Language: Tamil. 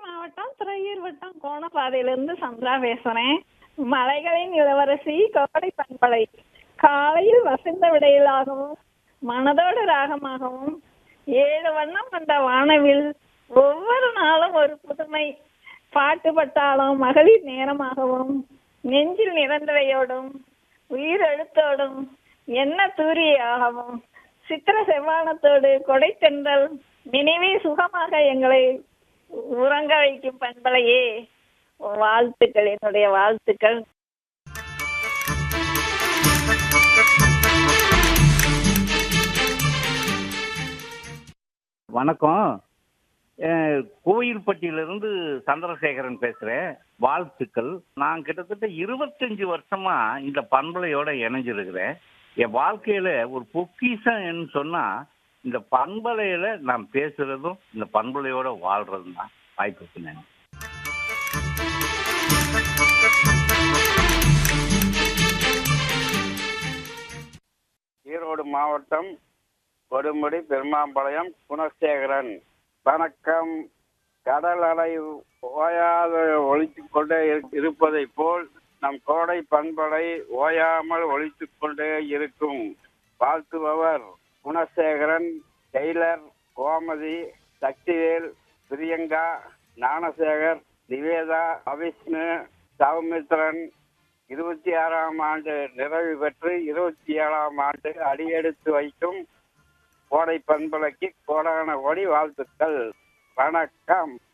மாவட்டம் துறையூர் வட்டம் கோணப்பாதையிலிருந்து சந்திரா பேசுறேன் மலைகளின் இளவரசி கோடை பண்பலை காலையில் வசந்த விடையிலாகவும் மனதோடு ராகமாகவும் ஏழு வண்ணம் கொண்ட வானவில் ஒவ்வொரு நாளும் ஒரு புதுமை பாட்டு பட்டாலும் மகளிர் நேரமாகவும் நெஞ்சில் நிரந்தரையோடும் உயிர் எழுத்தோடும் என்ன தூரியாகவும் சித்திர செவ்வானத்தோடு கொடைத்தென்றல் நினைவே சுகமாக எங்களை உறங்க வைக்கும் பண்பலையே வாழ்த்துக்கள் என்னுடைய வாழ்த்துக்கள் வணக்கம் அஹ், கோயில்பட்டியிலிருந்து சந்திரசேகரன் பேசுறேன் வாழ்த்துக்கள் நான் கிட்டத்தட்ட இருபத்தஞ்சு வருஷமா இந்த பண்பலையோட இணைஞ்சிருக்கிறேன் என் வாழ்க்கையில ஒரு பொக்கிஷம் சொன்னா இந்த பண்பலையில நான் பேசுறதும் இந்த பண்பலையோட வாழ்றதும் தான் வாய்ப்புக்கு நன்றி ஈரோடு மாவட்டம் கொடுமுடி பெருமாம்பாளையம் குணசேகரன் வணக்கம் கடல் அலை ஓயாத ஒழித்துக் கொண்டே இரு- இருப்பதைப் போல் நம் கோடை பண்பலை ஓயாமல் ஒழித்துக் கொண்டே இருக்கும் வாழ்த்துபவர் குணசேகரன் டெய்லர் கோமதி சக்திவேல் பிரியங்கா ஞானசேகர் நிவேதா அவிஷ்ணு சௌமித்ரன் இருபத்தி ஆறாம் ஆண்டு நிறைவு பெற்று இருபத்தி ஏழாம் ஆண்டு அடியெடுத்து வைக்கும் கோடை பண்பலைக்கு கோடான கோடி வாழ்த்துக்கள் வணக்கம்